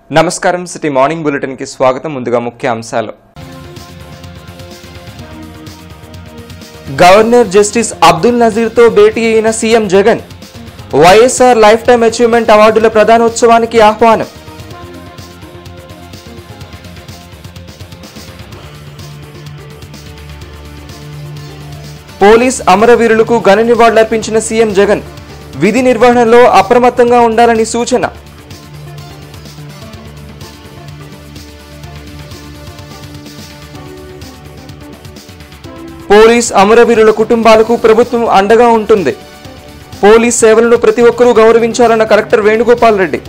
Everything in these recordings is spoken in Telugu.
నమస్కారం సిటీ మార్నింగ్ బులెటిన్ కి స్వాగతం ముందుగా ముఖ్య అంశాలు గవర్నర్ జస్టిస్ అబ్దుల్ నజీర్తో భేటీ అయిన CM Jagan YSR life time achievement అవార్డుల ప్రధానోత్సవానికి ఆహ్వానం పోలీస్ అమరవీరులకు ఘన నివాళులర్పించిన సీఎం జగన్ విధి నిర్వహణలో అప్రమత్తంగా ఉండాలని సూచన పోలీస్ అమరవీరుల కుటుంబాలకు ప్రభుత్వం అండగా ఉంటుంది పోలీస్ సేవలను ప్రతి ఒక్కరూ గౌరవించాలన్న కలెక్టర్ వేణుగోపాల్ రెడ్డి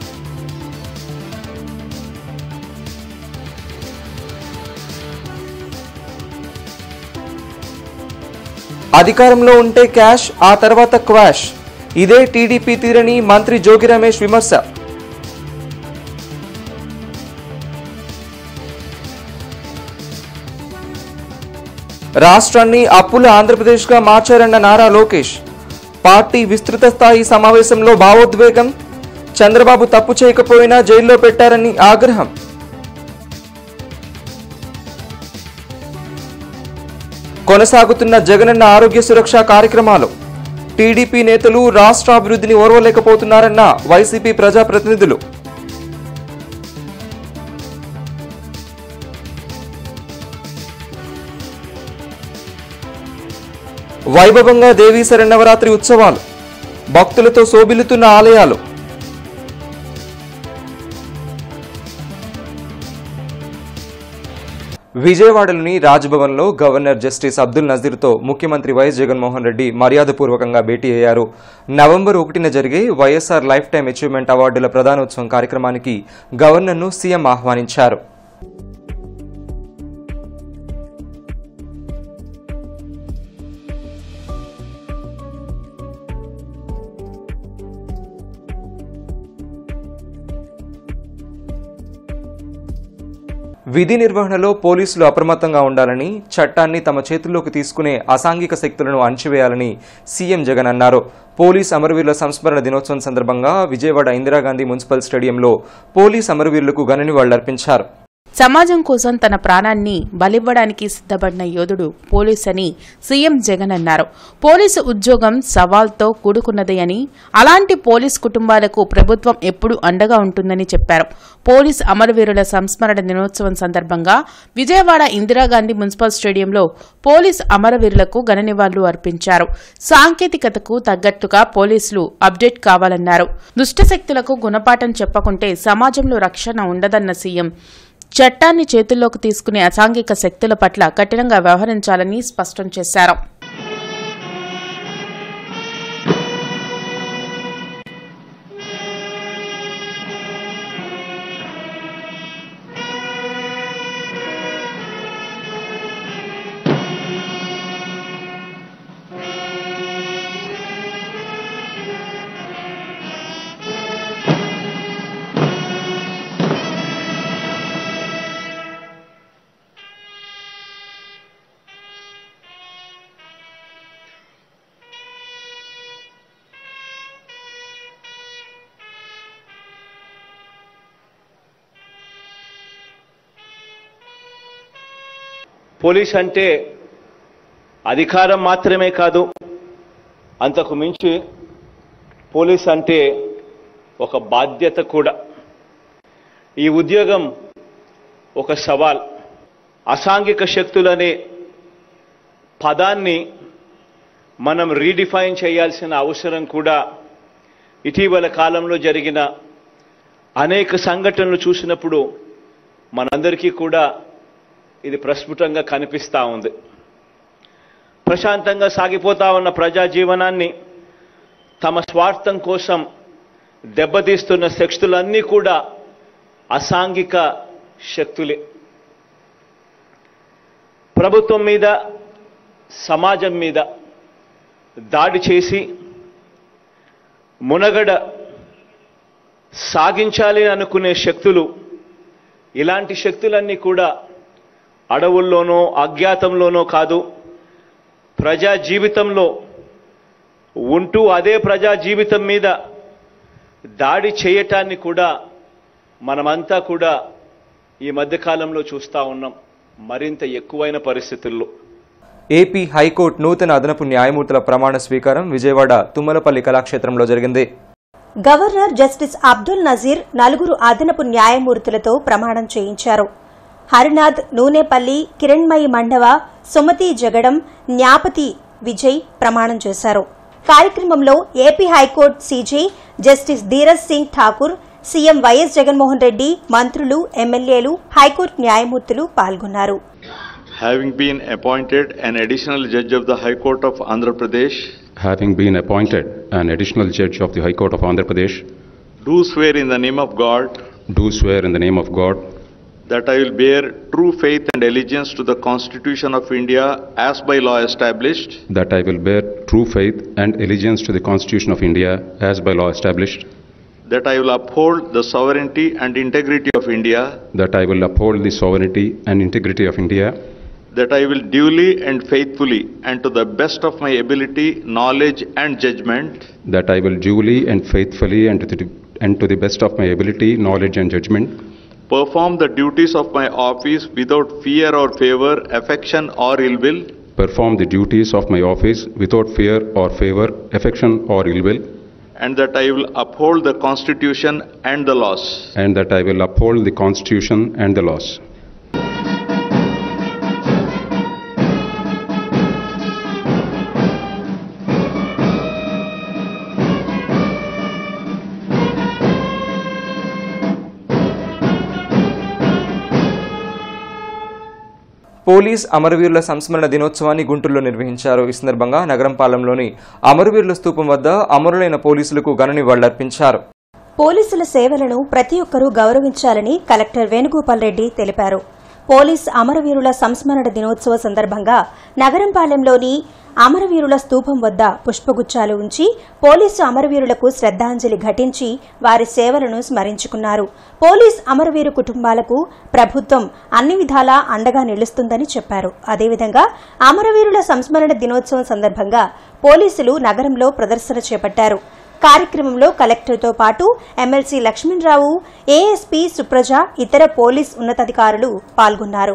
అధికారంలో ఉంటే క్యాష్ ఆ తర్వాత క్వాష్ ఇదే టీడీపీ తీరని మంత్రి జోగి రమేష్ విమర్శ రాష్ట్రాన్ని అప్పుల ఆంధ్రప్రదేశ్గా మార్చారన్న నారా లోకేష్ పార్టీ విస్తృత స్థాయి సమావేశంలో భావోద్వేగం చంద్రబాబు తప్పు చేయకపోయినా జైల్లో పెట్టారని ఆగ్రహం కొనసాగుతున్న జగనన్న ఆరోగ్య సురక్ష కార్యక్రమాలు టీడీపీ నేతలు రాష్ట్ర అభివృద్ధిని ఓర్వలేకపోతున్నారన్న వైసీపీ ప్రజాప్రతినిధులు వైభవంగా దేవీ శరణవరాత్రి ఉత్సవాలు భక్తులతో శోభిల్లుతున్న ఆలయాలు విజయవాడలోని రాజ్భవన్లో గవర్నర్ జస్టిస్ అబ్దుల్ నజీర్తో ముఖ్యమంత్రి వైఎస్ జగన్మోహన్ రెడ్డి మర్యాదపూర్వకంగా భేటీ అయ్యారు నవంబర్ ఒకటిన జరిగే వైఎస్ఆర్ లైఫ్ టైం అచీవ్మెంట్ అవార్డుల ప్రధానోత్సవం కార్యక్రమానికి గవర్నర్ను సీఎం ఆహ్వానించారు విధి నిర్వహణలో పోలీసులు అప్రమత్తంగా ఉండాలని చట్టాన్ని తమ చేతుల్లోకి తీసుకునే అసాంఘిక శక్తులను అణచివేయాలని సీఎం జగన్ అన్నారు పోలీస్ అమరవీరుల సంస్మరణ దినోత్సవం సందర్భంగా విజయవాడ ఇందిరాగాంధీ మున్సిపల్ స్టేడియంలో పోలీస్ అమరవీరులకు ఘన నివాళులర్పించారు సమాజం కోసం తన ప్రాణాన్ని బలివ్వడానికి సిద్ధపడిన యోధుడు పోలీస్ అని సీఎం జగన్ అన్నారు పోలీసు ఉద్యోగం సవాల్తో కూడుకున్నది అని అలాంటి పోలీస్ కుటుంబాలకు ప్రభుత్వం ఎప్పుడూ అండగా ఉంటుందని చెప్పారు పోలీస్ అమరవీరుల సంస్మరణ దినోత్సవం సందర్భంగా విజయవాడ ఇందిరాగాంధీ మున్సిపల్ స్టేడియంలో పోలీస్ అమరవీరులకు ఘన నివాళులు అర్పించారు సాంకేతికతకు తగ్గట్టుగా పోలీసులు అప్డేట్ కావాలన్నారు దుష్టశక్తులకు గుణపాఠం చెప్పకుంటే సమాజంలో రక్షణ ఉండదన్న సీఎం చట్టాన్ని చేతుల్లోకి తీసుకునే అసాంఘిక శక్తుల పట్ల కఠినంగా వ్యవహరించాలని స్పష్టం చేశారు పోలీస్ అంటే అధికారం మాత్రమే కాదు అంతకు మించి పోలీస్ అంటే ఒక బాధ్యత కూడా ఈ ఉద్యోగం ఒక సవాల్ అసాంఘిక శక్తులనే పదాన్ని మనం రీడిఫైన్ చేయాల్సిన అవసరం కూడా ఇటీవల కాలంలో జరిగిన అనేక సంఘటనలు చూసినప్పుడు మనందరికీ కూడా ఇది ప్రస్ఫుటంగా కనిపిస్తూ ఉంది ప్రశాంతంగా సాగిపోతా ఉన్న ప్రజా జీవనాన్ని తమ స్వార్థం కోసం దెబ్బతీస్తున్న శక్తులన్నీ కూడా అసాంఘిక శక్తులే ప్రభుత్వం మీద సమాజం మీద దాడి చేసి మునగడ సాగించాలి అనుకునే శక్తులు ఇలాంటి శక్తులన్నీ కూడా అడవుల్లోనో అజ్ఞాతంలోనో కాదు ప్రజా జీవితంలో ఉంటూ అదే ప్రజా జీవితం మీద దాడి చేయటాన్ని కూడా మనమంతా కూడా ఈ మధ్యకాలంలో చూస్తూ ఉన్నాం మరింత ఎక్కువైన పరిస్థితుల్లో ఏపీ హైకోర్టు నూతన అదనపు న్యాయమూర్తుల ప్రమాణ స్వీకారం విజయవాడ తుమ్మలపల్లి కళాక్షేత్రంలో జరిగింది గవర్నర్ జస్టిస్ అబ్దుల్ నజీర్ నలుగురు అదనపు న్యాయమూర్తులతో ప్రమాణం చేయించారు హరినాథ్ నూనెపల్లి కిరణ్మయి మండవ సుమతి జగడం న్యాపతి విజయ్ ప్రమాణం చేశారు కార్యక్రమంలో AP high court CJ justice Dheeraj Singh Thakur CM YS Jaganmohan Reddy మంత్రులు ఎమ్మెల్యేలు హైకోర్టు న్యాయమూర్తులు పాల్గొన్నారు having been appointed an additional judge of the High Court of Andhra Pradesh, having been appointed an additional judge of the High Court of Andhra Pradesh, do swear in the name of God do swear in the name of God that I will bear true faith and allegiance to the Constitution of India as by law established, that I will bear true faith and allegiance to the Constitution of India as by law established, that I will uphold the sovereignty and integrity of India, that I will uphold the sovereignty and integrity of India, that I will duly and faithfully and to the best of my ability, knowledge and judgment that I will duly and faithfully and to the, and to the best of my ability, knowledge and judgment perform the duties of my office without fear or favor, affection or ill will, perform the duties of my office without fear or favor, affection or ill will, and that I will uphold the Constitution and the laws. and that I will uphold the Constitution and the laws. Police అమరవీరుల సంస్మరణ దినోత్సవాన్ని గుంటూరులో నిర్వహించారు ఈ సందర్భంగా నగరంపాలెంలోని అమరవీరుల స్తూపం వద్ద అమరులైన పోలీసులకు ఘన నివాళులర్పించారు పోలీసుల సేవలను ప్రతి ఒక్కరూ గౌరవించాలని కలెక్టర్ వేణుగోపాల్ రెడ్డి తెలిపారు పోలీస్ అమరవీరుల సంస్మరణ దినోత్సవ సందర్భంగా నగరంపాలెంలోని అమరవీరుల స్తూపం వద్ద పుష్పగుచ్చాలు ఉంచి పోలీసు అమరవీరులకు శ్రద్ధాంజలి ఘటించి వారి సేవలను స్మరించుకున్నారు పోలీస్ అమరవీరు కుటుంబాలకు ప్రభుత్వం అన్ని విధాలా అండగా నిలుస్తుందని చెప్పారు అదేవిధంగా అమరవీరుల సంస్మరణ దినోత్సవం సందర్భంగా పోలీసులు నగరంలో ప్రదర్శన చేపట్టారు కార్యక్రమంలో కలెక్టర్తో పాటు ఎమ్మెల్సీ లక్ష్మణరావు ఏఎస్పీ సుప్రజ ఇతర పోలీస్ ఉన్నతాధికారులు పాల్గొన్నారు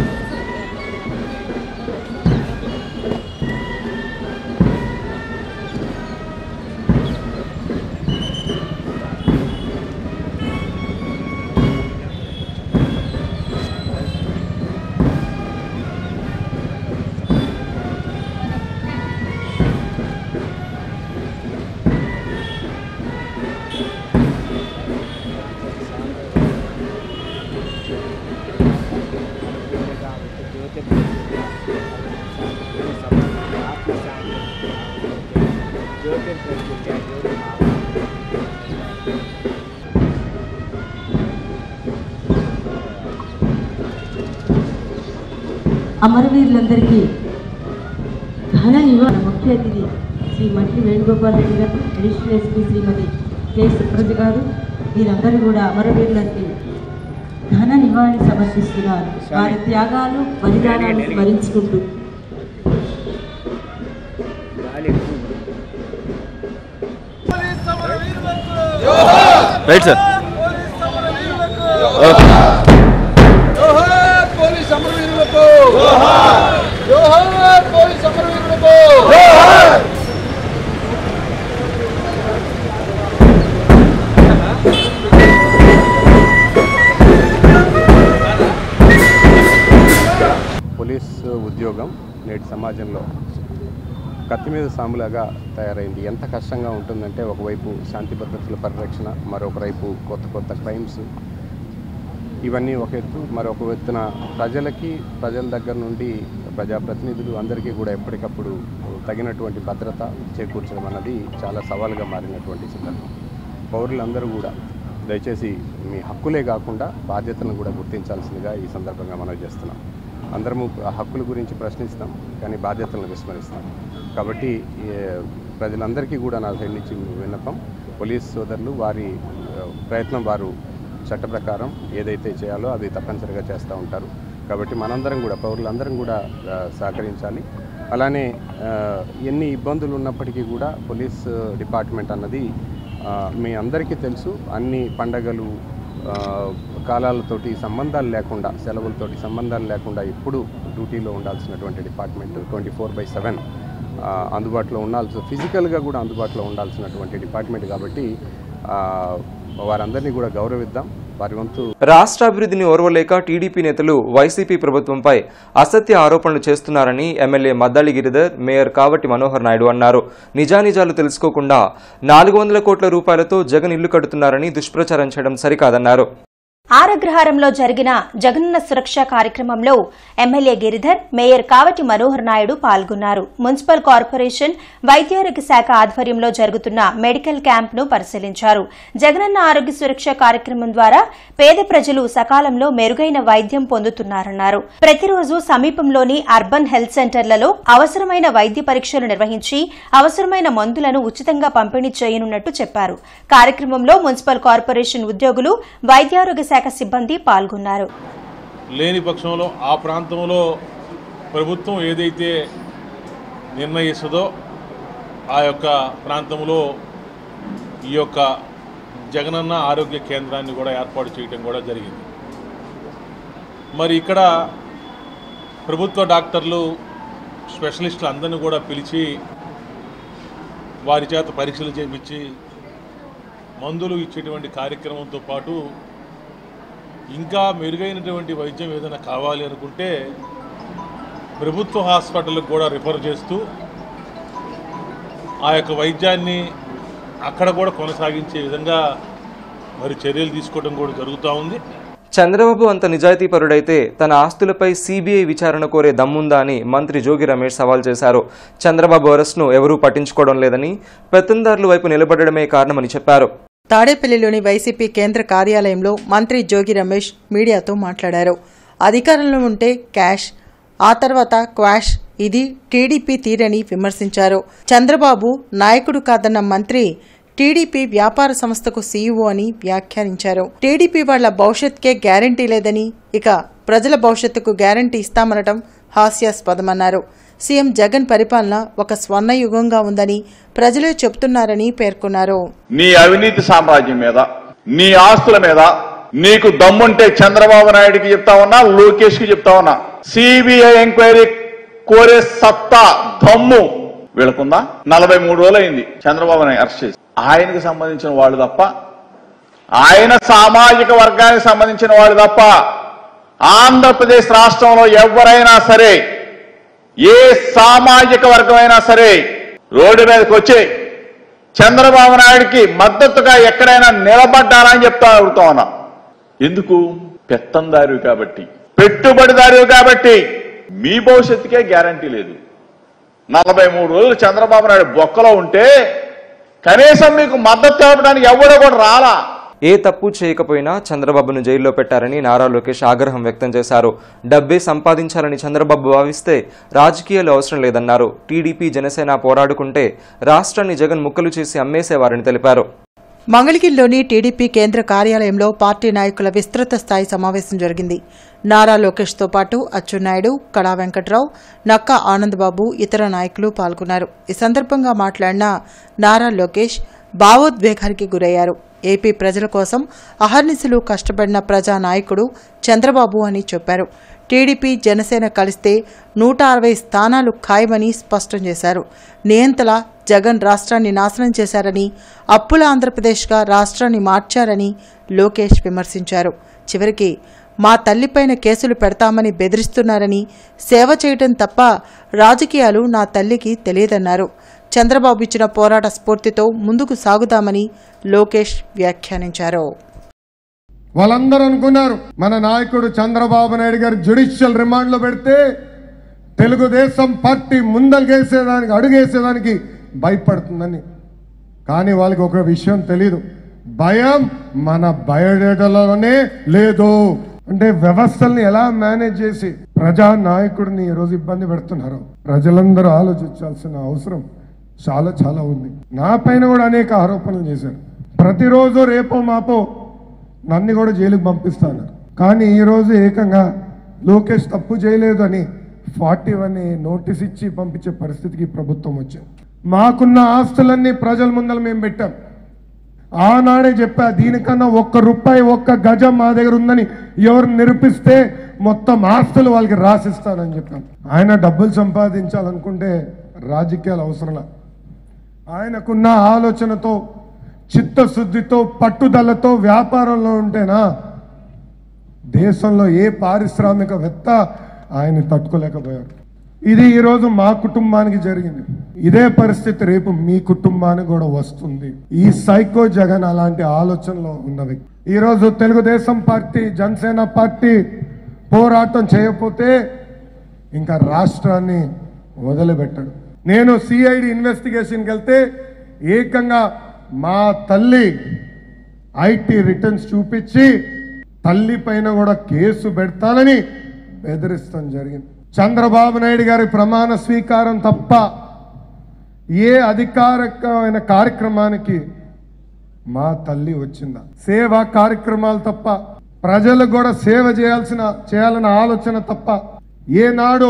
అమరవీరులందరికీ ఘన నివారణ ముఖ్య అతిథి శ్రీ మంత్రి వేణుగోపాల్ రెడ్డి గారు అడిషనల్ ఎస్పీ శ్రీమతి కె సుప్రజ గారు వీరందరూ కూడా అమరవీరులకి ఘన నివాళి సమర్పిస్తున్నారు వారి త్యాగాలు బలిదానాలు స్మరించుకుంటూ రైట్ సార్ జోహార్ పోలీస్ అమరవీరులకు జోహార్ పోలీస్ అమరవీరులకు పోలీస్ ఉద్యోగం నేటి సమాజంలో కత్తి మీద సాములాగా తయారైంది ఎంత కష్టంగా ఉంటుందంటే ఒకవైపు శాంతి భద్రతల పరిరక్షణ మరొక వైపు కొత్త కొత్త క్రైమ్స్ ఇవన్నీ ఒక ఎత్తు మరొక ఎత్తున ప్రజలకి ప్రజల దగ్గర నుండి ప్రజాప్రతినిధులు అందరికీ కూడా ఎప్పటికప్పుడు తగినటువంటి భద్రత చేకూర్చడం అన్నది చాలా సవాలుగా మారినటువంటి సందర్భం పౌరులందరూ కూడా దయచేసి మీ హక్కులే కాకుండా బాధ్యతలను కూడా గుర్తించాల్సిందిగా ఈ సందర్భంగా మనం చేస్తున్నాం అందరము ఆ హక్కుల గురించి ప్రశ్నిస్తాం కానీ బాధ్యతలను విస్మరిస్తాం కాబట్టి ఏ, ప్రజలందరికీ కూడా నా సైడ్ నుంచి విన్నపం పోలీస్ సోదరులు వారి ఆ, ప్రయత్నం వారు చట్ట ప్రకారం ఏదైతే చేయాలో అది తప్పనిసరిగా చేస్తూ ఉంటారు కాబట్టి మనందరం కూడా పౌరులందరం కూడా ఆ, సహకరించాలి అలానే ఆ, ఎన్ని ఇబ్బందులు ఉన్నప్పటికీ కూడా పోలీస్ డిపార్ట్మెంట్ అన్నది ఆ, మీ అందరికీ తెలుసు అన్ని పండగలు ఆ, కాలాలతోటి సంబంధాలు లేకుండా సెలవులతోటి సంబంధాలు లేకుండా ఎప్పుడు డ్యూటీలో ఉండాల్సినటువంటి department twenty four by seven అందుబాటులో ఉండాల్సి ఫిజికల్గా కూడా అందుబాటులో ఉండాల్సినటువంటి డిపార్ట్మెంట్ కాబట్టి ఆ, వారందరినీ కూడా గౌరవిద్దాం వారి వంతు రాష్ట్ర అభివృద్ధిని ఓర్వలేక టీడీపీ నేతలు వైసీపీ ప్రభుత్వంపై అసత్య ఆరోపణలు చేస్తున్నారని ఎమ్మెల్యే మద్దాళి గిరిధర్ మేయర్ కావటి మనోహర్ నాయుడు అన్నారు నిజానిజాలు తెలుసుకోకుండా నాలుగు వందల కోట్ల రూపాయలతో జగన్ ఇల్లు కడుతున్నారని దుష్ప్రచారం చేయడం సరికాదన్నారు ఆరగ్రహారంలో జరిగిన జగనన్న సురక్ష కార్యక్రమంలో ఎమ్మెల్యే గిరిధర్ మేయర్ కావటి మనోహర్ నాయుడు పాల్గొన్నారు మున్సిపల్ కార్పొరేషన్ వైద్యారోగ్య శాఖ ఆధ్వర్యంలో జరుగుతున్న మెడికల్ క్యాంప్ను పరిశీలించారు జగనన్న ఆరోగ్య సురక్ష కార్యక్రమం ద్వారా పేద ప్రజలు సకాలంలో మెరుగైన వైద్యం పొందుతున్నారన్నారు ప్రతిరోజు సమీపంలోని అర్బన్ హెల్త్ సెంటర్లలో అవసరమైన వైద్య పరీక్షలు నిర్వహించి అవసరమైన మందులను ఉచితంగా పంపిణీ చేయనున్నట్టు చెప్పారు కార్యక్రమంలో మున్సిపల్ కార్పొరేషన్ ఉద్యోగులు వైద్యారోగ్య శాఖ సిబ్బంది పాల్గొన్నారు లేని పక్షంలో ఆ ప్రాంతంలో ప్రభుత్వం ఏదైతే నిర్ణయిస్తుందో ఆ యొక్క ప్రాంతంలో ఈ యొక్క జగనన్న ఆరోగ్య కేంద్రాన్ని కూడా ఏర్పాటు చేయడం కూడా జరిగింది మరి ఇక్కడ ప్రభుత్వ డాక్టర్లు స్పెషలిస్టులు అందరినీ కూడా పిలిచి వారి చేత పరీక్షలు చేయించి మందులు ఇచ్చేటువంటి కార్యక్రమంతో పాటు ఇంకా మెరుగైనటువంటి వైద్యం ఏదైనా కావాలి అనుకుంటే ప్రభుత్వ హాస్పిటల్కి కూడా రిఫర్ చేస్తూ ఆ యొక్క వైద్యాన్ని అక్కడ కూడా కొనసాగించే విధంగా మరి చర్యలు తీసుకోవడం కూడా జరుగుతూ ఉంది చంద్రబాబు అంత నిజాయితీపరుడైతే తన ఆస్తులపై సీబీఐ విచారణ కోరే దమ్ముందా అని మంత్రి జోగి రమేష్ సవాల్ చేశారు చంద్రబాబు అరెస్ట్ను ఎవరూ పట్టించుకోవడం లేదని పెత్తందారుల వైపు నిలబడడమే కారణమని చెప్పారు తాడేపల్లిలోని వైసీపీ కేంద్ర కార్యాలయంలో మంత్రి జోగి రమేష్ మీడియాతో మాట్లాడారు అధికారంలో ఉంటే క్యాష్ ఆ తర్వాత క్వాష్ ఇది టీడీపీ తీరని విమర్శించారు చంద్రబాబు నాయకుడు కాదన్న మంత్రి టీడీపీ వ్యాపార సంస్థకు సీఈఓ అని వ్యాఖ్యానించారు టీడీపీ వాళ్ల భవిష్యత్కే గ్యారంటీ లేదని ఇక ప్రజల భవిష్యత్తుకు గ్యారంటీ ఇస్తామనడం హాస్యాస్పదమన్నారు సీఎం జగన్ పరిపాలన ఒక స్వర్ణయుగంగా ఉందని ప్రజలే చెబుతున్నారని పేర్కొన్నారు నీ అవినీతి సామ్రాజ్యం మీద నీ ఆస్తుల మీద నీకు దమ్ముంటే చంద్రబాబు నాయుడికి చెప్తా ఉన్నా లోకేష్ కి చెప్తా ఉన్నా సిబిఐ ఎంక్వైరీ కోరే సత్తా దమ్ము వీళ్ళకుందా నలభై మూడు రోజులు అయింది చంద్రబాబు నాయుడు అరెస్ట్ చేసి ఆయనకి సంబంధించిన వాళ్ళు తప్ప ఆయన సామాజిక వర్గానికి సంబంధించిన వాళ్ళు తప్ప ఆంధ్రప్రదేశ్ రాష్ట్రంలో ఎవరైనా సరే ఏ సామాజిక వర్గమైనా సరే రోడ్డు మీదకి వచ్చి చంద్రబాబు నాయుడికి మద్దతుగా ఎక్కడైనా నిలబడ్డారా అని చెప్తా అడుగుతా ఉన్నా ఎందుకు పెత్తందారు కాబట్టి పెట్టుబడిదారు కాబట్టి మీ భవిష్యత్తుకే గ్యారంటీ లేదు నలభై మూడు రోజులు చంద్రబాబు నాయుడు బొక్కలో ఉంటే కనీసం మీకు మద్దతు తెలపడానికి ఎవడో కూడా రాలా ఏ తప్పు చేయకపోయినా చంద్రబాబును జైల్లో పెట్టారని నారా లోకేష్ ఆగ్రహం వ్యక్తం చేశారు డబ్బే సంపాదించాలని చంద్రబాబు భావిస్తే రాజకీయాలు అవసరం లేదన్నారు టీడీపీ జనసేన పోరాడుకుంటే రాష్ట్రాన్ని జగన్ ముక్కలు చేసి అమ్మేసేవారని తెలిపారు మంగళగిరిలోని టీడీపీ కేంద్ర కార్యాలయంలో పార్టీ నాయకుల విస్తృత స్థాయి సమావేశం జరిగింది నారా లోకేష్తో పాటు అచ్చెన్నాయుడు కళా వెంకట్రావు నక్కా ఆనందబాబు ఇతర నాయకులు పాల్గొన్నారు ఈ సందర్భంగా మాట్లాడిన నారా లోకేష్ భావోద్వేగానికి గురయ్యారు ఏపీ ప్రజల కోసం అహర్నిశలు కష్టపడిన ప్రజా నాయకుడు చంద్రబాబు అని చెప్పారు టీడీపీ జనసేన కలిస్తే నూట అరవై స్థానాలు ఖాయమని స్పష్టం చేశారు నియంతల జగన్ రాష్ట్రాన్ని నాశనం చేశారని అప్పుల ఆంధ్రప్రదేశ్గా రాష్ట్రాన్ని మార్చారని లోకేష్ విమర్శించారు చివరికి మా తల్లిపైన కేసులు పెడతామని బెదిరిస్తున్నారని సేవ చేయటం తప్ప రాజకీయాలు నా తల్లికి తెలియదన్నారు చంద్రబాబు ఇచ్చిన పోరాట స్ఫూర్తితో ముందుకు సాగుదామని లోకేష్ వ్యాఖ్యానించారు వాళ్ళందరూ అనుకున్నారు మన నాయకుడు చంద్రబాబు నాయుడు గారు జ్యుడిషియల్ రిమాండ్ లో పెడితే తెలుగుదేశం పార్టీ ముందలుగేసేదానికి అడుగేసేదానికి భయపడుతుందని కానీ వాళ్ళకి ఒక విషయం తెలీదు భయం మన బయోడేటాలోనే లేదు అంటే వ్యవస్థల్ని ఎలా మేనేజ్ చేసి ప్రజా నాయకుడిని ఈరోజు ఇబ్బంది పెడుతున్నారు ప్రజలందరూ ఆలోచించాల్సిన అవసరం చాలా చాలా ఉంది నా పైన కూడా అనేక ఆరోపణలు చేశారు ప్రతిరోజు రేపో మాపో నన్ను కూడా జైలుకి పంపిస్తాను కానీ ఈరోజు ఏకంగా లోకేష్ తప్పు చేయలేదు అని ఫార్టీ వన్ నోటీస్ ఇచ్చి పంపించే పరిస్థితికి ప్రభుత్వం వచ్చింది మాకున్న ఆస్తులన్నీ ప్రజల ముందర మేము పెట్టాం ఆనాడే చెప్పా దీనికన్నా ఒక్క రూపాయి ఒక్క గజం మా దగ్గర ఉందని ఎవరు నిరూపిస్తే మొత్తం ఆస్తులు వాళ్ళకి రాసిస్తానని చెప్పాను ఆయన డబ్బులు సంపాదించాలనుకుంటే రాజకీయాలు అవసరంలా ఆయనకున్న ఆలోచనతో చిత్తశుద్ధితో పట్టుదలతో వ్యాపారంలో ఉంటేనా దేశంలో ఏ పారిశ్రామికవేత్త ఆయన తట్టుకోలేకపోయారు ఇది ఈరోజు మా కుటుంబానికి జరిగింది ఇదే పరిస్థితి రేపు మీ కుటుంబానికి కూడా వస్తుంది ఈ సైకో జగన్ అలాంటి ఆలోచనలో ఉన్న వ్యక్తి ఈరోజు తెలుగుదేశం పార్టీ జనసేన పార్టీ పోరాటం చేయకపోతే ఇంకా రాష్ట్రాన్ని వదిలిపెట్టడు నేను సిఐడి ఇన్వెస్టిగేషన్కి వెళ్తే ఏకంగా మా తల్లి ఐటీ రిటర్న్స్ చూపించి తల్లి పైన కూడా కేసు పెడతానని బెదిరిస్తాం జరిగింది చంద్రబాబు నాయుడు గారి ప్రమాణ స్వీకారం తప్ప ఏ అధికారికమైన కార్యక్రమానికి మా తల్లి వచ్చిందా సేవా కార్యక్రమాలు తప్ప ప్రజలకు కూడా సేవ చేయాల్సిన చేయాలన్న ఆలోచన తప్ప ఏనాడు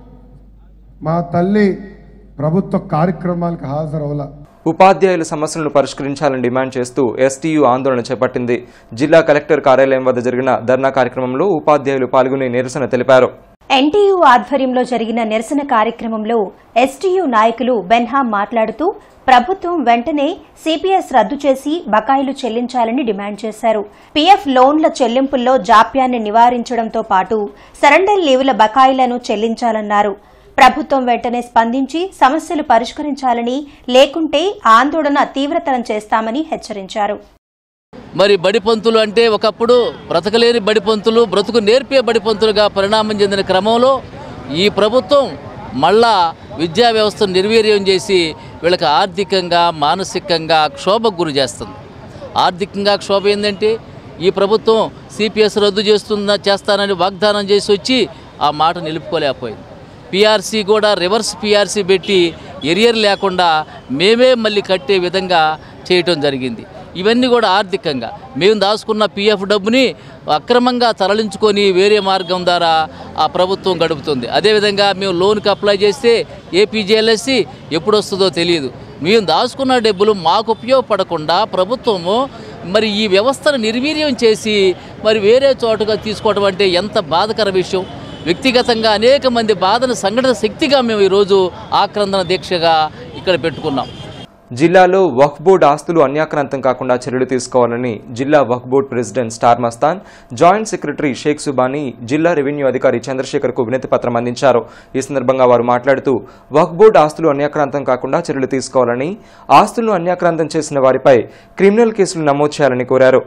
మా తల్లి ప్రభుత్వ కార్యక్రమాలకు హాజరవలా ఉపాధ్యాయుల సమస్యలను పరిష్కరించాలని డిమాండ్ చేస్తూ ఎస్టీయు ఆందోళన చేపట్టింది జిల్లా కలెక్టర్ కార్యాలయం వద్ద జరిగిన ధర్నా కార్యక్రమంలో ఉపాధ్యాయులు పాల్గొని నిరసన తెలిపారు ఎన్టీయూ ఆధ్వర్యంలో జరిగిన నిరసన కార్యక్రమంలో ఎస్టీయూ నాయకులు బెన్హాం మాట్లాడుతూ ప్రభుత్వం వెంటనే సిపిఎస్ రద్దు చేసి బకాయిలు చెల్లించాలని డిమాండ్ చేశారు పీఎఫ్ లోన్ల చెల్లింపుల్లో జాప్యాన్ని నివారించడంతో పాటు సరెండర్ లీవుల బకాయిలను చెల్లించాలన్నారు ప్రభుత్వం వెంటనే స్పందించి సమస్యలు పరిష్కరించాలని లేకుంటే ఆందోళన తీవ్రతరం చేస్తామని హెచ్చరించారు మరి బడిపంతులు అంటే ఒకప్పుడు బ్రతకలేని బడిపంతులు బ్రతుకు నేర్పే బడిపంతులుగా పరిణామం చెందిన క్రమంలో ఈ ప్రభుత్వం మళ్ళా విద్యా వ్యవస్థను నిర్వీర్యం చేసి వీళ్ళకి ఆర్థికంగా మానసికంగా క్షోభకు గురి చేస్తుంది ఆర్థికంగా క్షోభ ఏంటంటే ఈ ప్రభుత్వం సిపిఎస్ రద్దు చేస్తుందా చేస్తానని వాగ్దానం చేసి వచ్చి ఆ మాట నిలుపుకోలేకపోయింది పిఆర్సీ కూడా రివర్స్ పిఆర్సీ పెట్టి ఎరియర్ లేకుండా మేమే మళ్ళీ కట్టే విధంగా చేయటం జరిగింది ఇవన్నీ కూడా ఆర్థికంగా మేము దాచుకున్న పిఎఫ్ డబ్బుని అక్రమంగా తరలించుకొని వేరే మార్గం ద్వారా ఆ ప్రభుత్వం గడుపుతుంది అదేవిధంగా మేము లోన్కి అప్లై చేస్తే ఏపీజేఎల్ఎస్సి ఎప్పుడు వస్తుందో తెలియదు మేము దాచుకున్న డబ్బులు మాకు ఉపయోగపడకుండా ప్రభుత్వము మరి ఈ వ్యవస్థను నిర్వీర్యం చేసి మరి వేరే చోటుగా తీసుకోవడం అంటే ఎంత బాధకర విషయం వ్యక్తిగతంగా అనేక మంది బాధను సంఘటన శక్తిగా మేము ఈరోజు ఆక్రందన దీక్షగా ఇక్కడ పెట్టుకున్నాం జిల్లాలో వక్ఫ్ బోర్డు ఆస్తులు అన్యాక్రాంతం కాకుండా చర్యలు తీసుకోవాలని జిల్లా Waqf board president Star Mastan joint secretary Sheikh Subani జిల్లా రెవెన్యూ అధికారి చంద్రశేఖర్కు వినతి పత్రం అందించారు ఈ సందర్భంగా వారు మాట్లాడుతూ వక్ఫ్ బోర్డు ఆస్తులు అన్యాక్రాంతం కాకుండా చర్యలు తీసుకోవాలని ఆస్తులను అన్యాక్రాంతం చేసిన వారిపై క్రిమినల్ కేసులు నమోదు చేయాలని కోరారు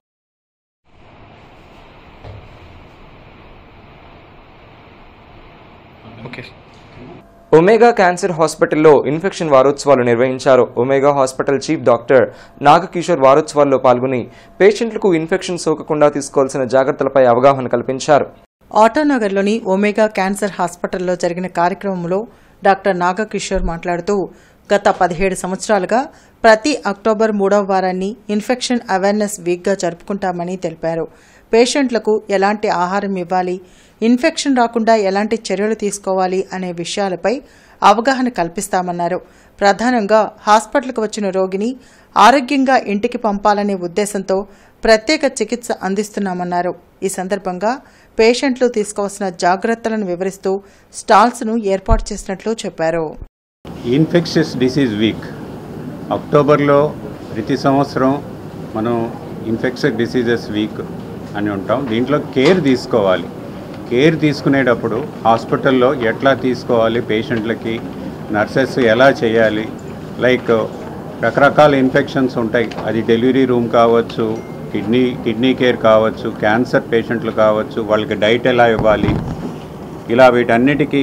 ఒమేగా క్యాన్సర్ హాస్పిటల్లో ఇన్ఫెక్షన్ వారోత్సవాలు నిర్వహించారు Omega hospital chief doctor Nagakishore వారోత్సవాల్లో పాల్గొని పేషెంట్లకు ఇన్ఫెక్షన్ సోకకుండా తీసుకోవాల్సిన జాగ్రత్తలపై అవగాహన కల్పించారు ఆటోనగర్లోని ఒమేగా క్యాన్సర్ హాస్పిటల్లో జరిగిన కార్యక్రమంలో డాక్టర్ నాగకిషోర్ మాట్లాడుతూ గత పదిహేడు సంవత్సరాలుగా ప్రతి అక్టోబర్ మూడవ వారాన్ని ఇన్ఫెక్షన్ అవేర్నెస్ వీక్గా జరుపుకుంటామని తెలిపారు పేషెంట్లకు ఎలాంటి ఆహారం ఇవ్వాలి ఇన్ఫెక్షన్ రాకుండా ఎలాంటి చర్యలు తీసుకోవాలి అనే విషయాలపై అవగాహన కల్పిస్తామన్నారు ప్రధానంగా హాస్పిటల్కు వచ్చిన రోగిని ఆరోగ్యంగా ఇంటికి పంపాలనే ఉద్దేశంతో ప్రత్యేక చికిత్స అందిస్తున్నామన్నారు ఈ సందర్భంగా పేషెంట్లు తీసుకోవాల్సిన జాగ్రత్తలను వివరిస్తూ స్టాల్స్ను ఏర్పాటు చేసినట్లు చెప్పారు ఇన్ఫెక్షస్ డిసీజ్ వీక్ అక్టోబర్లో ప్రతి సంవత్సరం మనం ఇన్ఫెక్షస్ డిసీజెస్ వీక్ అని ఉంటాం దీంట్లో కేర్ తీసుకోవాలి కేర్ తీసుకునేటప్పుడు హాస్పిటల్లో ఎట్లా తీసుకోవాలి పేషెంట్లకి నర్సెస్ ఎలా చేయాలి లైక్ రకరకాల ఇన్ఫెక్షన్స్ ఉంటాయి అది డెలివరీ రూమ్ కావచ్చు కిడ్నీ కిడ్నీ కేర్ కావచ్చు క్యాన్సర్ పేషెంట్లు కావచ్చు వాళ్ళకి డైట్ ఎలా ఇవ్వాలి ఇలా వీటన్నిటికీ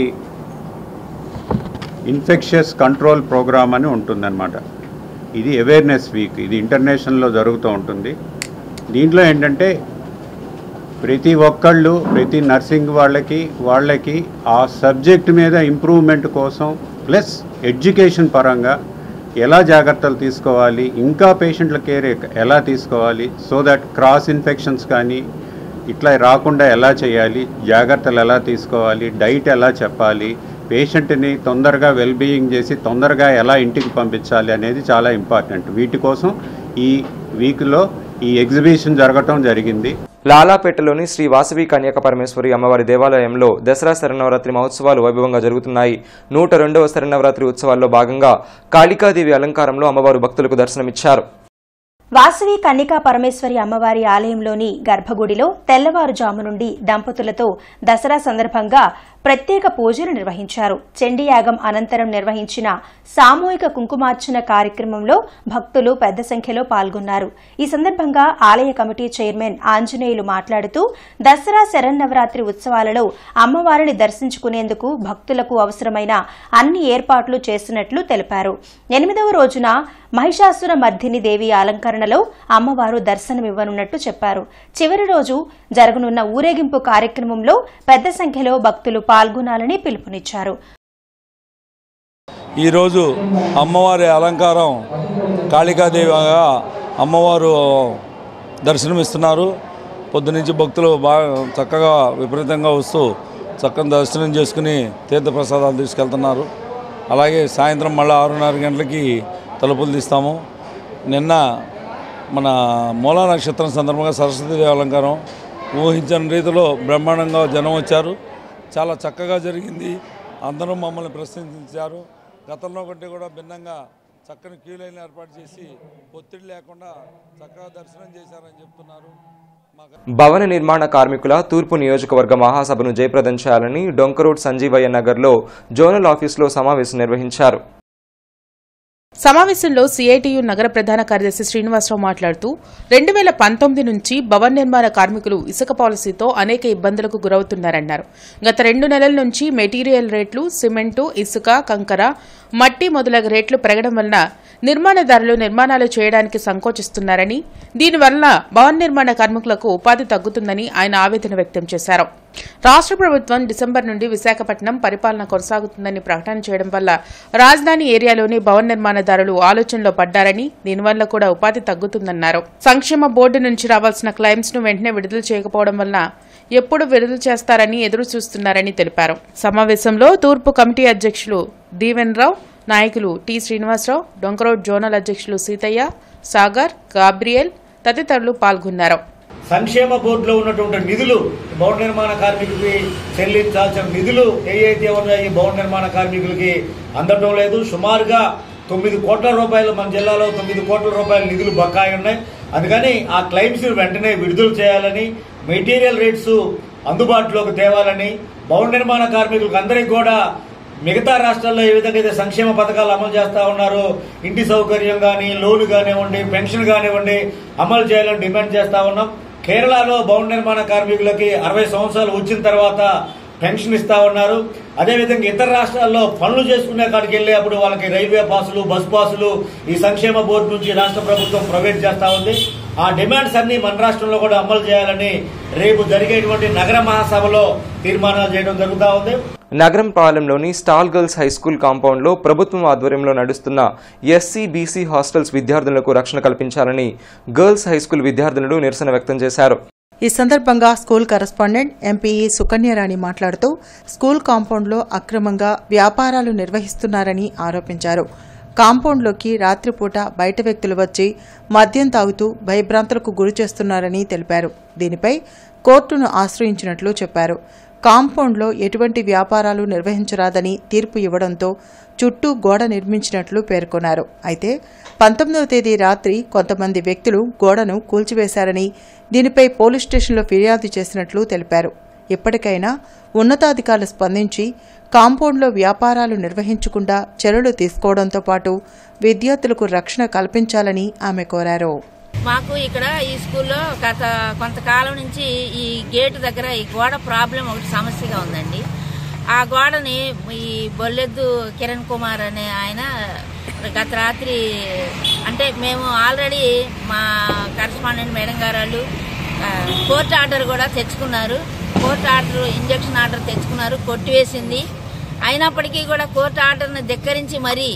ఇన్ఫెక్షస్ కంట్రోల్ ప్రోగ్రామ్ అని ఉంటుందన్నమాట ఇది అవేర్నెస్ వీక్ ఇది ఇంటర్నేషనల్లో జరుగుతూ ఉంటుంది దీంట్లో ఏంటంటే ప్రతి ఒక్కళ్ళు ప్రతి నర్సింగ్ వాళ్ళకి వాళ్ళకి ఆ సబ్జెక్ట్ మీద ఇంప్రూవ్మెంట్ కోసం ప్లస్ ఎడ్యుకేషన్ పరంగా ఎలా జాగ్రత్తలు తీసుకోవాలి ఇంకా పేషెంట్ల కేర్ ఎలా తీసుకోవాలి సో దట్ క్రాస్ ఇన్ఫెక్షన్స్ కానీ ఇట్లా రాకుండా ఎలా చేయాలి జాగ్రత్తలు ఎలా తీసుకోవాలి డైట్ ఎలా చెప్పాలి పేషెంట్ని తొందరగా వెల్బీయింగ్ చేసి తొందరగా ఎలా ఇంటికి పంపించాలి అనేది చాలా ఇంపార్టెంట్ వీటి కోసం ఈ వీక్లో ఈ ఎగ్జిబిషన్ జరగటం జరిగింది లాలాపేటలోని శ్రీ వాసవి కన్యక పరమేశ్వరి అమ్మవారి దేవాలయంలో దసరా శరన్నవరాత్రి మహోత్సవాలు వైభవంగా జరుగుతున్నాయి నూట రెండవ శరన్నవరాత్రి ఉత్సవాల్లో భాగంగా కాళికాదేవి అలంకారంలో అమ్మవారు భక్తులకు దర్శనమిచ్చారు వాసవి కన్నికా పరమేశ్వరి అమ్మవారి ఆలయంలోని గర్భగుడిలో తెల్లవారుజాము నుండి దంపతులతో దసరా సందర్భంగా ప్రత్యేక పూజలు నిర్వహించారు చండీయాగం అనంతరం నిర్వహించిన సామూహిక కుంకుమార్చన కార్యక్రమంలో భక్తులు పెద్ద సంఖ్యలో పాల్గొన్నారు ఈ సందర్భంగా ఆలయ కమిటీ చైర్మన్ ఆంజనేయులు మాట్లాడుతూ దసరా శరన్నవరాత్రి ఉత్సవాలలో అమ్మవారిని దర్శించుకునేందుకు భక్తులకు అవసరమైన అన్ని ఏర్పాట్లు చేసినట్లు తెలిపారు ఎనిమిదవ రోజున మహిషాసుర మర్దిని దేవి అలంకరణలో అమ్మవారు దర్శనమివ్వనున్నట్టు చెప్పారు చివరి రోజు జరగనున్న ఊరేగింపు కార్యక్రమంలో పెద్ద సంఖ్యలో భక్తులు పాల్గొనాలని పిలుపునిచ్చారు ఈరోజు అమ్మవారి అలంకారం కాళికాదేవిగా అమ్మవారు దర్శనమిస్తున్నారు పొద్దునుంచి భక్తులు బాగా చక్కగా విపరీతంగా వస్తూ చక్కగా దర్శనం చేసుకుని తీర్థప్రసాదాలు తీసుకెళ్తున్నారు అలాగే సాయంత్రం మళ్ళీ ఆరున్నర గంటలకి తలుపులు తీస్తాము నిన్న మన మూలా నక్షత్రం సందర్భంగా సరస్వతీదేవి అలంకారం ఊహించని రీతిలో బ్రహ్మాండంగా జనం వచ్చారు చాలా చక్కగా జరిగింది అందరూ మమ్మల్ని ప్రశంసించారు గతంలో కంటే కూడా భిన్నంగా చక్కని క్యూ లైన్ ఏర్పాటు చేసి ఒత్తిడి లేకుండా చక్కగా దర్శనం చేశారని చెప్తున్నారు భవన నిర్మాణ కార్మికుల తూర్పు నియోజకవర్గ మహాసభను జయప్రదం చేయాలని డొంకరోడ్ సంజీవయ్య నగర్లో జోనల్ ఆఫీసులో సమావేశం నిర్వహించారు సమావేశంలో సిఐటియు నగర ప్రధాన కార్యదర్శి శ్రీనివాసరావు మాట్లాడుతూ రెండు వేల పంతొమ్మిది నుంచి భవన నిర్మాణ కార్మికులు ఇసుక పాలసీతో అనేక ఇబ్బందులకు గురవుతున్నారన్నారు గత రెండు నెలల నుంచి మెటీరియల్ రేట్లు సిమెంటు ఇసుక కంకర మట్టి మొదలగు రేట్లు పెరగడం వలన నిర్మాణదారులు నిర్మాణాలు చేయడానికి సంకోచిస్తున్నారని దీనివల్ల భవన నిర్మాణ కార్మికులకు ఉపాధి తగ్గుతుందని ఆయన ఆవేదన వ్యక్తం చేశారు రాష్ట్ర ప్రభుత్వం డిసెంబర్ నుండి విశాఖపట్నం పరిపాలన కొనసాగుతుందని ప్రకటన చేయడం వల్ల రాజధాని ఏరియాలోని భవన నిర్మాణదారులు ఆలోచనలో పడ్డారని దీనివల్ల కూడా ఉపాధి తగ్గుతుందన్నారు సంక్షేమ బోర్డు నుంచి రావాల్సిన క్లైమ్స్ ను వెంటనే విడుదల చేయకపోవడం వల్ల ఎప్పుడు విడుదల చేస్తారని ఎదురు చూస్తున్నారని తెలిపారు సమావేశంలో తూర్పు కమిటీ అధ్యక్షులు దీవెన్ రావు నాయకులు టి శ్రీనివాసరావు డొంకరోడ్ జోనల్ అధ్యక్షులు సీతయ్య సాగర్ గాబ్రియల్ తదితరులు పాల్గొన్నారు సంక్షేమ బోర్డులో ఉన్నటువంటి నిధులు భవన నిర్మాణ కార్మికులకి చెల్లించాల్సిన నిధులు ఏవైతే ఉన్నాయో ఈ భవన నిర్మాణ కార్మికులకి అందడం లేదు సుమారుగా తొమ్మిది కోట్ల రూపాయలు మన జిల్లాలో తొమ్మిది కోట్ల రూపాయల నిధులు బకాయి ఉన్నాయి అందుకని ఆ క్లైమ్స్ వెంటనే విడుదల చేయాలని మెటీరియల్ రేట్స్ అందుబాటులోకి తేవాలని భవన నిర్మాణ కార్మికులకు అందరికీ కూడా మిగతా రాష్ట్రాల్లో ఏ విధంగా అయితే సంక్షేమ పథకాలు అమలు చేస్తా ఉన్నారో ఇంటి సౌకర్యం కానీ లోన్ కానివ్వండి పెన్షన్ కానివ్వండి అమలు చేయాలని డిమాండ్ చేస్తా ఉన్నాం కేరళలో భవన నిర్మాణ కార్మికులకి అరవై సంవత్సరాలు వచ్చిన తర్వాత పెన్షన్ ఇస్తా ఉన్నారు అదేవిధంగా ఇతర రాష్ట్రాల్లో పనులు చేసుకునే కాడికి వెళ్ళి అప్పుడు వాళ్ళకి రైల్వే పాసులు బస్ పాసులు ఈ సంక్షేమ బోర్డు నుంచి రాష్ట్ర ప్రభుత్వం ప్రొవైడ్ చేస్తా ఉంది ఆ డిమాండ్స్ అన్ని మన రాష్ట్రంలో కూడా అమలు చేయాలని రేపు జరిగేటువంటి నగర మహాసభలో తీర్మానాలు చేయడం జరుగుతూ ఉంది నగరం పాలెంలోని స్టాల్ గర్ల్స్ హై స్కూల్ కాంపౌండ్లో ప్రభుత్వం ఆధ్వర్యంలో నడుస్తున్న ఎస్సీ బీసీ హాస్టల్స్ విద్యార్థులకు రక్షణ కల్పించాలని గర్ల్స్ హై స్కూల్ విద్యార్థులు నిరసన వ్యక్తం చేశారు ఈ సందర్భంగా స్కూల్ కరెస్పాండెంట్ ఎంపీఈ సుకన్యరాణి మాట్లాడుతూ స్కూల్ కాంపౌండ్లో అక్రమంగా వ్యాపారాలు నిర్వహిస్తున్నారని ఆరోపించారు కాంపౌండ్లోకి రాత్రిపూట బయట వ్యక్తులు వచ్చి మద్యం తాగుతూ భయభ్రాంతులకు గురి చేస్తున్నారని తెలిపారు దీనిపై కోర్టును ఆశ్రయించినట్లు చెప్పారు కాంపౌండ్లో ఎటువంటి వ్యాపారాలు నిర్వహించరాదని తీర్పు ఇవ్వడంతో చుట్టూ గోడ నిర్మించినట్లు పేర్కొన్నారు అయితే పంతొమ్మిదవ తేదీ రాత్రి కొంతమంది వ్యక్తులు గోడను కూల్చివేశారని దీనిపై పోలీస్ స్టేషన్లో ఫిర్యాదు చేసినట్లు తెలిపారు ఇప్పటికైనా ఉన్నతాధికారులు స్పందించి కాంపౌండ్లో వ్యాపారాలు నిర్వహించకుండా చర్యలు తీసుకోవడంతో పాటు విద్యార్థులకు రక్షణ కల్పించాలని ఆమె కోరారు మాకు ఇక్కడ ఈ స్కూల్లో గత కొంతకాలం నుంచి ఈ గేటు దగ్గర ఈ గోడ ప్రాబ్లం ఒకటి సమస్యగా ఉందండి ఆ గోడని ఈ బొల్లెద్దు కిరణ్ కుమార్ అనే ఆయన గత రాత్రి అంటే మేము ఆల్రెడీ మా కరస్పాండెంట్ మేడం గారు వాళ్ళు ఆ, కోర్టు ఆర్డర్ కూడా తెచ్చుకున్నారు కోర్టు ఆర్డర్ ఇంజక్షన్ ఆర్డర్ తెచ్చుకున్నారు కొట్టివేసింది అయినప్పటికీ కూడా కోర్టు ఆర్డర్ని ధిక్కరించి మరీ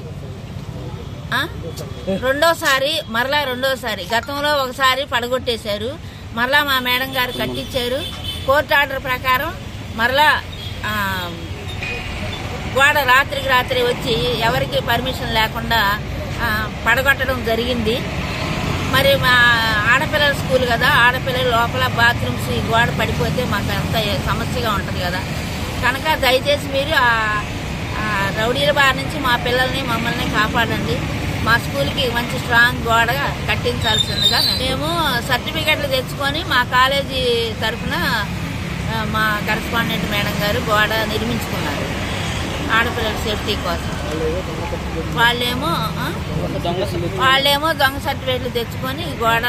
ఆ? రెండోసారి మరలా రెండోసారి గతంలో ఒకసారి పడగొట్టేశారు మరలా మా మేడం గారు కట్టించారు కోర్టు ఆర్డర్ ప్రకారం మరలా ఆ, గోడ రాత్రికి రాత్రి వచ్చి ఎవరికి పర్మిషన్ లేకుండా ఆ, పడగొట్టడం జరిగింది మరి మా ఆడపిల్లల స్కూల్ కదా ఆడపిల్లలు లోపల బాత్రూమ్స్ ఈ గోడ పడిపోతే మాకు అంత సమస్యగా ఉంటుంది కదా కనుక దయచేసి మీరు ఆ ఆ రౌడీల బారి నుంచి మా పిల్లల్ని మమ్మల్ని కాపాడండి మా స్కూల్కి మంచి స్ట్రాంగ్ గోడ కట్టించాల్సిందిగా మేము సర్టిఫికెట్లు తెచ్చుకొని మా కాలేజీ తరఫున ఆ, మా కరెస్పాండెంట్ మేడం గారు గోడ నిర్మించుకున్నారు ఆడపిల్లల సేఫ్టీ కోసం వాళ్ళేమో ఆ? వాళ్ళేమో దొంగ సర్టిఫికెట్లు తెచ్చుకొని గోడ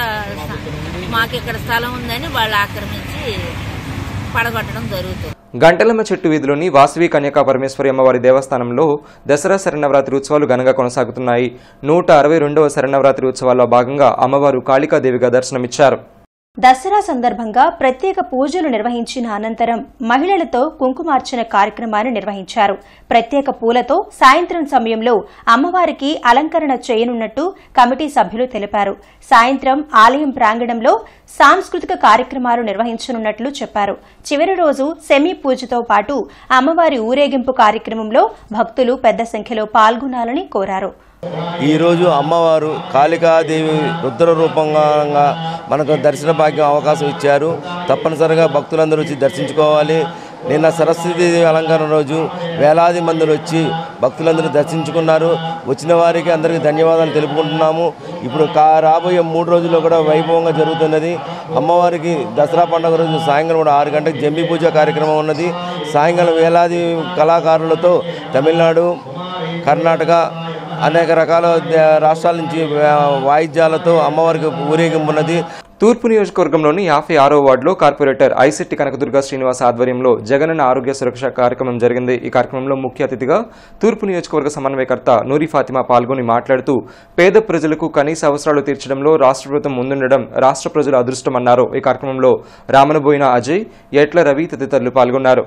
మాకు ఇక్కడ స్థలం ఉందని వాళ్ళు ఆక్రమించి పడగొట్టడం జరుగుతుంది గంటలమ్మ చెట్టు వీధిలోని వాసవి కన్యకా పరమేశ్వరి అమ్మవారి దేవస్థానంలో దసరా శరణవరాత్రి ఉత్సవాలు ఘనంగా కొనసాగుతున్నాయి నూట అరవై రెండవ శరణవరాత్రి ఉత్సవాల్లో భాగంగా అమ్మవారు కాళికాదేవిగా దర్శనమిచ్చారు దసరా సందర్భంగా ప్రత్యేక పూజలు నిర్వహించిన అనంతరం మహిళలతో కుంకుమార్చన కార్యక్రమాన్ని నిర్వహించారు ప్రత్యేక పూలతో సాయంత్రం సమయంలో అమ్మవారికి అలంకరణ చేయనున్నట్టు కమిటీ సభ్యులు తెలిపారు సాయంత్రం ఆలయం ప్రాంగణంలో సాంస్కృతిక కార్యక్రమాలు నిర్వహించనున్నట్లు చెప్పారు చివరి రోజు సెమీ పూజతో పాటు అమ్మవారి ఊరేగింపు కార్యక్రమంలో భక్తులు పెద్ద సంఖ్యలో పాల్గొనాలని కోరారు ఈరోజు అమ్మవారు కాళికాదేవి రుద్ర రూపంగా మనకు దర్శన భాగ్యం అవకాశం ఇచ్చారు తప్పనిసరిగా భక్తులందరూ వచ్చి దర్శించుకోవాలి నిన్న సరస్వతి అలంకరణ రోజు వేలాది మంది వచ్చి భక్తులందరూ దర్శించుకున్నారు వచ్చిన వారికి అందరికీ ధన్యవాదాలు తెలుపుకుంటున్నాము ఇప్పుడు కా రాబోయే మూడు రోజుల్లో కూడా వైభవంగా జరుగుతున్నది అమ్మవారికి దసరా పండుగ రోజు సాయంకాలం కూడా ఆరు గంటలకు జమ్మి పూజ కార్యక్రమం ఉన్నది సాయంకాలం వేలాది కళాకారులతో తమిళనాడు కర్ణాటక అనేక రకాల ద- రాష్ట్రాల నుంచి వా- వాయిద్యాలతో అమ్మవారికి ఊరేగింపు ఉన్నది తూర్పు నియోజకవర్గంలోని యాభై ఆరో వార్డులో కార్పొరేటర్ ఐశెట్టి కనకదుర్గ శ్రీనివాస్ ఆధ్వర్యంలో జగనన్న ఆరోగ్య సురక్ష కార్యక్రమం జరిగింది ఈ కార్యక్రమంలో ముఖ్య అతిథిగా తూర్పు నియోజకవర్గ సమన్వయకర్త నూరి ఫాతిమా పాల్గొని మాట్లాడుతూ పేద ప్రజలకు కనీస అవసరాలు తీర్చడంలో రాష్ట్ర ప్రభుత్వం ముందుండడం రాష్ట్ర ప్రజల అదృష్టమన్నారు ఈ కార్యక్రమంలో రామనబోయిన అజయ్ ఎట్ల రవి తదితరులు పాల్గొన్నారు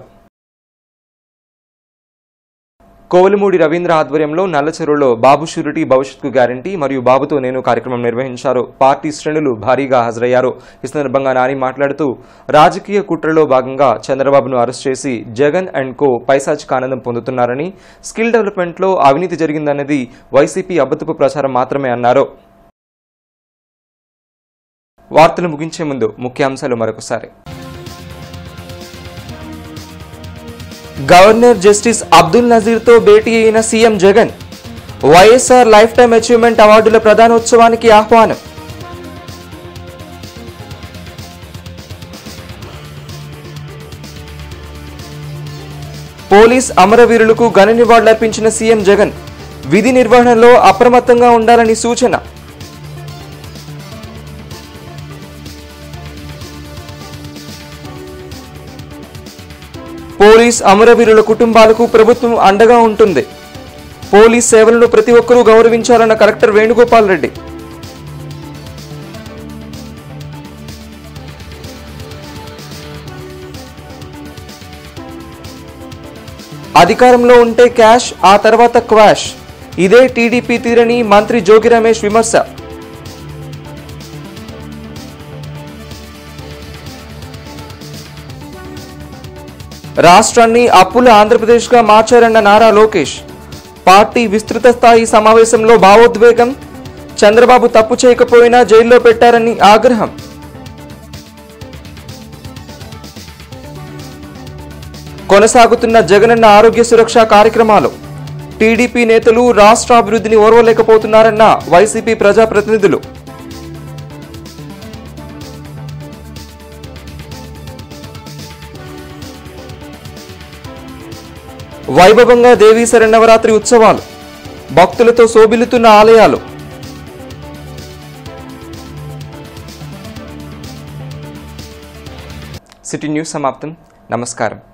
కోవలమూడి రవీంద్ర ఆధ్వర్యంలో నల్లచెరువులో బాబు షూరిటీ భవిష్యత్కు గ్యారంటీ మరియు బాబుతో నేను కార్యక్రమం నిర్వహించారు పార్టీ శ్రేణులు భారీగా హాజరయ్యారు ఈ సందర్భంగా నాని మాట్లాడుతూ రాజకీయ కుట్రలో భాగంగా చంద్రబాబును అరెస్ట్ చేసి జగన్ అండ్ కో పైశాచిక ఆనందం పొందుతున్నారని స్కిల్ డెవలప్మెంట్లో అవినీతి జరిగిందన్నది వైసీపీ అబద్ధపు ప్రచారం మాత్రమే అన్నారు వార్తలు ముగించే ముందు ముఖ్యాంశాలు మరొకసారి గవర్నర్ జస్టిస్ అబ్దుల్ నజీర్తో భేటీ అయిన CM Jagan YSR life time achievement అవార్డుల ప్రధానోత్సవానికి ఆహ్వానం పోలీస్ అమరవీరులకు ఘన నివాళులర్పించిన సీఎం జగన్ విధి నిర్వహణలో అప్రమత్తంగా ఉండాలని సూచన పోలీస్ అమరవీరుల కుటుంబాలకు ప్రభుత్వం అండగా ఉంటుంది పోలీస్ సేవలను ప్రతి ఒక్కరూ గౌరవించాలన్న కలెక్టర్ వేణుగోపాల్ రెడ్డి అధికారంలో ఉంటే క్యాష్ ఆ తర్వాత క్వాష్ ఇదే టీడీపీ తీరని మంత్రి జోగి రమేష్ విమర్శ రాష్ట్రాన్ని అప్పుల ఆంధ్రప్రదేశ్గా మార్చారన్న నారా లోకేష్ పార్టీ విస్తృత స్థాయి సమావేశంలో భావోద్వేగం చంద్రబాబు తప్పు చేయకపోయినా జైల్లో పెట్టారని ఆగ్రహం కొనసాగుతున్న జగనన్న ఆరోగ్య సురక్ష కార్యక్రమాలు టీడీపీ నేతలు రాష్ట్ర అభివృద్ధిని ఓర్వలేకపోతున్నారన్న వైసీపీ ప్రజాప్రతినిధులు వైభవంగా దేవీ శరణవరాత్రి ఉత్సవాలు భక్తులతో శోభిల్లుతున్న ఆలయాలు సిటీ న్యూస్ సమాప్తం నమస్కారం